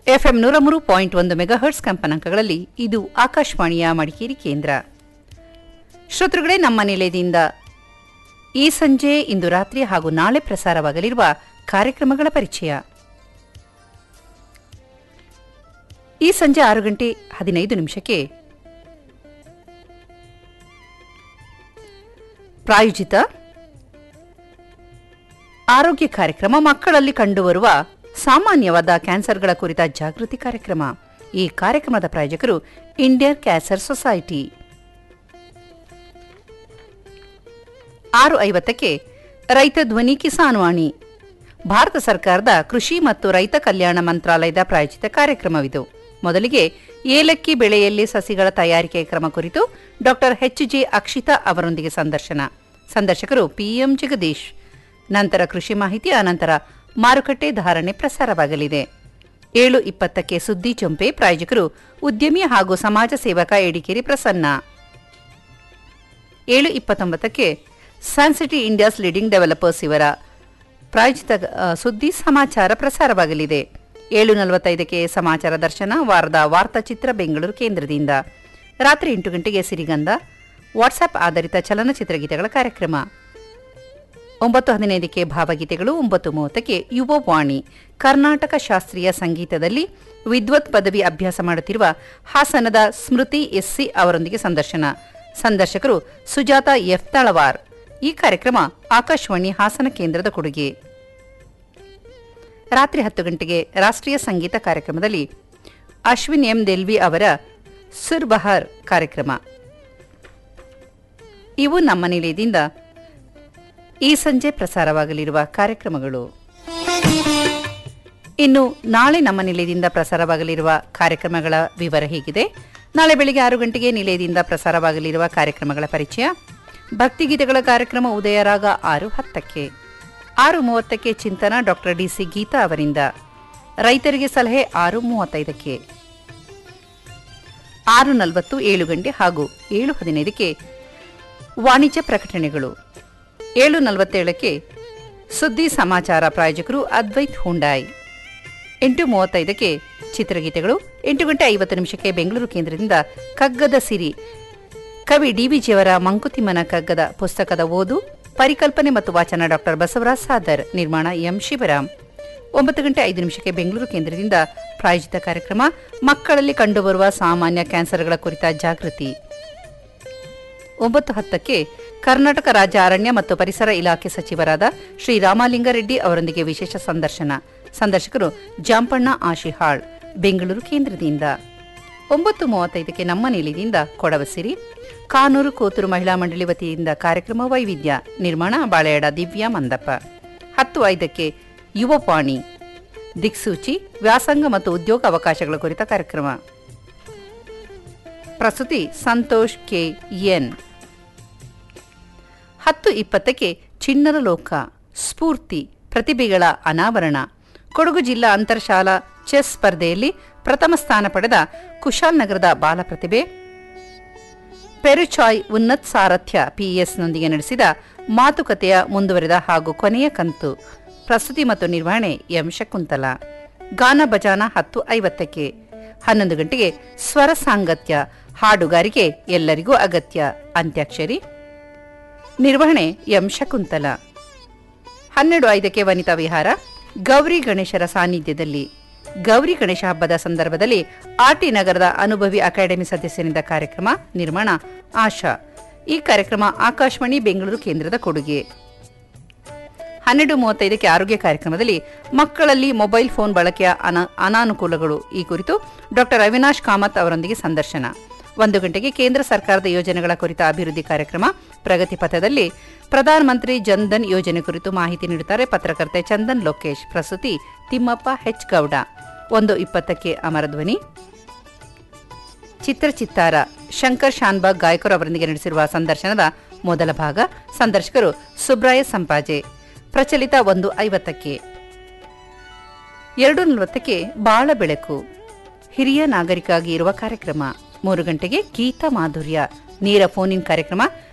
FM ನೂರ ಮೂರು point ಒಂದು ಮೆಗಾಹರ್ಟ್ಸ್ ಕಂಪನಾಂಕಗಳಲ್ಲಿ ಇದು ಆಕಾಶವಾಣಿಯ ಮಡಿಕೇರಿ ಕೇಂದ್ರ ಶ್ರೋತೃಗಳೇ ನಮ್ಮ ನಿಲಯದಿಂದ ಈ ಸಂಜೆ ಇಂದು ರಾತ್ರಿ ಹಾಗೂ ನಾಳೆ ಪ್ರಸಾರವಾಗಲಿರುವ ಕಾರ್ಯಕ್ರಮಗಳ ಪರಿಚಯ ಈ ಸಂಜೆ ಆರು ಗಂಟೆ ಹದಿನೈದು ನಿಮಿಷಕ್ಕೆ ಪ್ರಾಯೋಜಿತ ಆರೋಗ್ಯ ಕಾರ್ಯಕ್ರಮ ಮಕ್ಕಳಲ್ಲಿ ಕಂಡುಬರುವ ಸಾಮಾನ್ಯವಾದ ಕ್ಯಾನ್ಸರ್ಗಳ ಕುರಿತ ಜಾಗೃತಿ ಕಾರ್ಯಕ್ರಮ ಈ ಕಾರ್ಯಕ್ರಮದ ಪ್ರಾಯೋಜಕರು ಇಂಡಿಯನ್ ಕ್ಯಾನ್ಸರ್ ಸೊಸೈಟಿ ಆರು ಐವತ್ತಕ್ಕೆ ರೈತ ಧ್ವನಿ ಕಿಸಾನ್ ವಾಣಿ ಭಾರತ ಸರ್ಕಾರದ ಕೃಷಿ ಮತ್ತು ರೈತ ಕಲ್ಯಾಣ ಮಂತ್ರಾಲಯದ ಪ್ರಾಯೋಜಿತ ಕಾರ್ಯಕ್ರಮವಿದು ಮೊದಲಿಗೆ ಏಲಕ್ಕಿ ಬೆಳೆಯಲ್ಲಿ ಸಸಿಗಳ ತಯಾರಿಕೆ ಕ್ರಮ ಕುರಿತು ಡಾಕ್ಟರ್ ಎಚ್ ಜೆ ಅಕ್ಷಿತಾ ಅವರೊಂದಿಗೆ ಸಂದರ್ಶನ ಸಂದರ್ಶಕರು ಪಿಎಂ ಜಗದೀಶ್ ನಂತರ ಕೃಷಿ ಮಾಹಿತಿ ಅನಂತರ ಮಾರುಕಟ್ಟೆ ಧಾರಣೆ ಪ್ರಸಾರವಾಗಲಿದೆ ಏಳು ಇಪ್ಪತ್ತಕ್ಕೆ ಸುದ್ದಿ ಚೊಂಪೆ ಪ್ರಾಯೋಜಕರು ಉದ್ಯಮಿ ಹಾಗೂ ಸಮಾಜ ಸೇವಕ ಎಡಿಕೇರಿ ಪ್ರಸನ್ನ ಏಳು ಇಪ್ಪತ್ತೊಂಬತ್ತಕ್ಕೆ ಸ್ಯಾನ್ಸಿಟಿ ಇಂಡಿಯಾಸ್ ಲೀಡಿಂಗ್ ಡೆವಲಪರ್ಸ್ ಇವರ ಪ್ರಾಯೋಜಿತ ಆ, ಸುದ್ದಿ ಸಮಾಚಾರ ಪ್ರಸಾರವಾಗಲಿದೆ ಏಳು ನಲವತ್ತೈದಕ್ಕೆ ಸಮಾಚಾರ ದರ್ಶನ ವಾರದ ವಾರ್ತಾಚಿತ್ರ ಬೆಂಗಳೂರು ಕೇಂದ್ರದಿಂದ ರಾತ್ರಿ ಎಂಟು ಗಂಟೆಗೆ ಸಿರಿಗಂಧ ವಾಟ್ಸ್ಆಪ್ ಆಧಾರಿತ ಚಲನಚಿತ್ರ ಗೀತೆಗಳ ಕಾರ್ಯಕ್ರಮ ಒಂಬತ್ತು ಹದಿನೈದಕ್ಕೆ ಭಾವಗೀತೆಗಳು ಒಂಬತ್ತು ಮೂವತ್ತಕ್ಕೆ ಯುವವಾಣಿ ಕರ್ನಾಟಕ ಶಾಸ್ತ್ರೀಯ ಸಂಗೀತದಲ್ಲಿ ವಿದ್ವತ್ ಪದವಿ ಅಭ್ಯಾಸ ಮಾಡುತ್ತಿರುವ ಹಾಸನದ ಸ್ಮೃತಿ ಎಸ್ಸಿ ಅವರೊಂದಿಗೆ ಸಂದರ್ಶನ ಸಂದರ್ಶಕರು ಸುಜಾತ ಎಫ್ ತಳವಾರ್ ಈ ಕಾರ್ಯಕ್ರಮ ಆಕಾಶವಾಣಿ ಹಾಸನ ಕೇಂದ್ರದ ಕೊಡುಗೆ ರಾತ್ರಿ ಹತ್ತು ಗಂಟೆಗೆ ರಾಷ್ಟ್ರೀಯ ಸಂಗೀತ ಕಾರ್ಯಕ್ರಮದಲ್ಲಿ ಅಶ್ವಿನ್ ಎಂ ದೆಲ್ವಿ ಅವರ ಸುರ್ ಬಹಾರ್ ಕಾರ್ಯಕ್ರಮ ಇವು ನಮ್ಮ ನಿಲಯದಿಂದ ಈ ಸಂಜೆ ಪ್ರಸಾರವಾಗಲಿರುವ ಕಾರ್ಯಕ್ರಮಗಳು ಇನ್ನು ನಾಳೆ ನಮ್ಮ ನಿಲಯದಿಂದ ಪ್ರಸಾರವಾಗಲಿರುವ ಕಾರ್ಯಕ್ರಮಗಳ ವಿವರ ಹೀಗಿದೆ ನಾಳೆ ಬೆಳಿಗ್ಗೆ ಆರು ಗಂಟೆಗೆ ನಿಲಯದಿಂದ ಪ್ರಸಾರವಾಗಲಿರುವ ಕಾರ್ಯಕ್ರಮಗಳ ಪರಿಚಯ ಭಕ್ತಿಗೀತೆಗಳ ಕಾರ್ಯಕ್ರಮ ಉದಯರಾಗ ಆರು ಹತ್ತಕ್ಕೆ ಆರು ಮೂವತ್ತಕ್ಕೆ ಚಿಂತನ ಡಾಕ್ಟರ್ ಡಿಸಿ ಗೀತಾ ಅವರಿಂದ ರೈತರಿಗೆ ಸಲಹೆ ಆರು ಮೂವತ್ತೈದಕ್ಕೆ ಆರು ನಲವತ್ತು ಏಳು ಗಂಟೆ ಹಾಗೂ ಏಳು ಹದಿನೈದಕ್ಕೆ ವಾಣಿಜ್ಯ ಪ್ರಕಟಣೆಗಳು ಏಳು ನಲವತ್ತೇಳಕ್ಕೆ ಸುದ್ದಿ ಸಮಾಚಾರ ಪ್ರಾಯೋಜಕರು ಅದ್ವೈತ್ ಹುಂಡಾಯ್ ಎಂಟು ಮೂವತ್ತೈದಕ್ಕೆ ಚಿತ್ರಗೀತೆಗಳು ಎಂಟು ಗಂಟೆ ಐವತ್ತು ನಿಮಿಷಕ್ಕೆ ಬೆಂಗಳೂರು ಕೇಂದ್ರದಿಂದ ಕಗ್ಗದ ಸಿರಿ ಕವಿ ಡಿವಿಜಿಯವರ ಮಂಕುತಿಮ್ಮನ ಕಗ್ಗದ ಪುಸ್ತಕದ ಓದು ಪರಿಕಲ್ಪನೆ ಮತ್ತು ವಾಚನ ಡಾಕ್ಟರ್ ಬಸವರಾಜ್ ಸಾದರ್ ನಿರ್ಮಾಣ ಎಂ ಶಿವರಾಮ್ ಒಂಬತ್ತು ಗಂಟೆ ಐದು ನಿಮಿಷಕ್ಕೆ ಬೆಂಗಳೂರು ಕೇಂದ್ರದಿಂದ ಪ್ರಾಯೋಜಿತ ಕಾರ್ಯಕ್ರಮ ಮಕ್ಕಳಲ್ಲಿ ಕಂಡುಬರುವ ಸಾಮಾನ್ಯ ಕ್ಯಾನ್ಸರ್ಗಳ ಕುರಿತ ಜಾಗೃತಿ ಒಂಬತ್ತು ಹತ್ತಕ್ಕೆ ಕರ್ನಾಟಕ ರಾಜ್ಯ ಅರಣ್ಯ ಮತ್ತು ಪರಿಸರ ಇಲಾಖೆ ಸಚಿವರಾದ ಶ್ರೀ ರಾಮಲಿಂಗಾರೆಡ್ಡಿ ಅವರೊಂದಿಗೆ ವಿಶೇಷ ಸಂದರ್ಶನ ಸಂದರ್ಶಕರು ಜಾಂಪಣ್ಣ ಆಶಿಹಾಳ್ ಬೆಂಗಳೂರು ಕೇಂದ್ರದಿಂದ ಒಂಬತ್ತು ಮೂವತ್ತೈದಕ್ಕೆ ನಮ್ಮ ನಿಲಯದಿಂದ ಕೊಡವಸಿರಿ ಕಾನೂರು ಕೋತೂರು ಮಹಿಳಾ ಮಂಡಳಿ ವತಿಯಿಂದ ಕಾರ್ಯಕ್ರಮ ವೈವಿಧ್ಯ ನಿರ್ಮಾಣ ಬಾಳೆಯಡ ದಿವ್ಯಾ ಮಂದಪ್ಪ ಹತ್ತು ಐದಕ್ಕೆ ಯುವಪಾಣಿ ದಿಕ್ಸೂಚಿ ವ್ಯಾಸಂಗ ಮತ್ತು ಉದ್ಯೋಗ ಅವಕಾಶಗಳ ಕುರಿತ ಕಾರ್ಯಕ್ರಮ ಪ್ರಸ್ತುತಿ ಸಂತೋಷ್ ಕೆ ಎನ್ ಹತ್ತು ಇಪ್ಪತ್ತಕ್ಕೆ ಚಿಣ್ಣರ ಲೋಕ ಸ್ಫೂರ್ತಿ ಪ್ರತಿಭೆಗಳ ಅನಾವರಣ ಕೊಡಗು ಜಿಲ್ಲಾ ಅಂತರ್ಶಾಲಾ ಚೆಸ್ ಸ್ಪರ್ಧೆಯಲ್ಲಿ ಪ್ರಥಮ ಸ್ಥಾನ ಪಡೆದ ಕುಶಾಲ್ ನಗರದ ಬಾಲ ಪ್ರತಿಭೆ ಪೆರುಚಾಯ್ ಉನ್ನತ್ ಸಾರಥ್ಯ ಪಿಎಸ್ನೊಂದಿಗೆ ನಡೆಸಿದ ಮಾತುಕತೆಯ ಮುಂದುವರೆದ ಹಾಗೂ ಕೊನೆಯ ಕಂತು ಪ್ರಸ್ತುತಿ ಮತ್ತು ನಿರ್ವಹಣೆ ಎಂ ಶಕುಂತಲ ಗಾನ ಬಜಾನ ಹತ್ತು ಐವತ್ತಕ್ಕೆ ಹನ್ನೊಂದು ಗಂಟೆಗೆ ಸ್ವರ ಸಾಂಗತ್ಯ ಹಾಡುಗಾರಿಕೆ ಎಲ್ಲರಿಗೂ ಅಗತ್ಯ ಅಂತ್ಯಾಕ್ಷರಿ ನಿರ್ವಹಣೆ ಎಂ ಶಕುಂತಲ ಹನ್ನೆರಡು ಐದಕ್ಕೆ ವನಿತಾ ವಿಹಾರ ಗೌರಿ ಗಣೇಶರ ಸಾನ್ನಿಧ್ಯದಲ್ಲಿ ಗೌರಿ ಗಣೇಶ ಹಬ್ಬದ ಸಂದರ್ಭದಲ್ಲಿ ಆರ್ಟಿ ನಗರದ ಅನುಭವಿ ಅಕಾಡೆಮಿ ಸದಸ್ಯರಿಂದ ಕಾರ್ಯಕ್ರಮ ನಿರ್ಮಾಣ ಆಶಾ ಈ ಕಾರ್ಯಕ್ರಮ ಆಕಾಶವಾಣಿ ಬೆಂಗಳೂರು ಕೇಂದ್ರದ ಕೊಡುಗೆ ಹನ್ನೆರಡು ಮೂವತ್ತೈದಕ್ಕೆ ಆರೋಗ್ಯ ಕಾರ್ಯಕ್ರಮದಲ್ಲಿ ಮಕ್ಕಳಲ್ಲಿ ಮೊಬೈಲ್ ಫೋನ್ ಬಳಕೆಯ ಅನ- ಅನಾನುಕೂಲಗಳು ಈ ಕುರಿತು ಡಾಕ್ಟರ್ ಅವಿನಾಶ್ ಕಾಮತ್ ಅವರೊಂದಿಗೆ ಸಂದರ್ಶನ ಒಂದು ಗಂಟೆಗೆ ಕೇಂದ್ರ ಸರ್ಕಾರದ ಯೋಜನೆಗಳ ಕುರಿತ ಅಭಿವೃದ್ಧಿ ಕಾರ್ಯಕ್ರಮ ಪ್ರಗತಿ ಪಥದಲ್ಲಿ ಪ್ರಧಾನಮಂತ್ರಿ ಜನ್ಧನ್ ಯೋಜನೆ ಕುರಿತು ಮಾಹಿತಿ ನೀಡುತ್ತಾರೆ ಪತ್ರಕರ್ತೆ ಚಂದನ್ ಲೋಕೇಶ್ ಪ್ರಸ್ತುತಿ ತಿಮ್ಮಪ್ಪ ಹೆಚ್ ಗೌಡ ಒಂದು ಇಪ್ಪತ್ತಕ್ಕೆ ಅಮರಧ್ವನಿ ಚಿತ್ರಚಿತ್ತಾರ ಶಂಕರ್ ಶಾನ್ಬಾಗ್ ಗಾಯಕರು ಅವರೊಂದಿಗೆ ನಡೆಸಿರುವ ಸಂದರ್ಶನದ ಮೊದಲ ಭಾಗ ಸಂದರ್ಶಕರು ಸುಬ್ರಾಯ ಸಂಪಾಜೆ ಪ್ರಚಲಿತ ಒಂದು ಐವತ್ತಕ್ಕೆ ಎರಡು ನಲವತ್ತಕ್ಕೆ ಬಾಳ ಬೆಳಕು ಹಿರಿಯ ನಾಗರಿಕಾಗಿ ಇರುವ ಕಾರ್ಯಕ್ರಮ ಮೂರು ಗಂಟೆಗೆ ಗೀತ ಮಾಧುರ್ಯ ನೇರ ಫೋನ್ ಇನ್ ಕಾರ್ಯಕ್ರಮ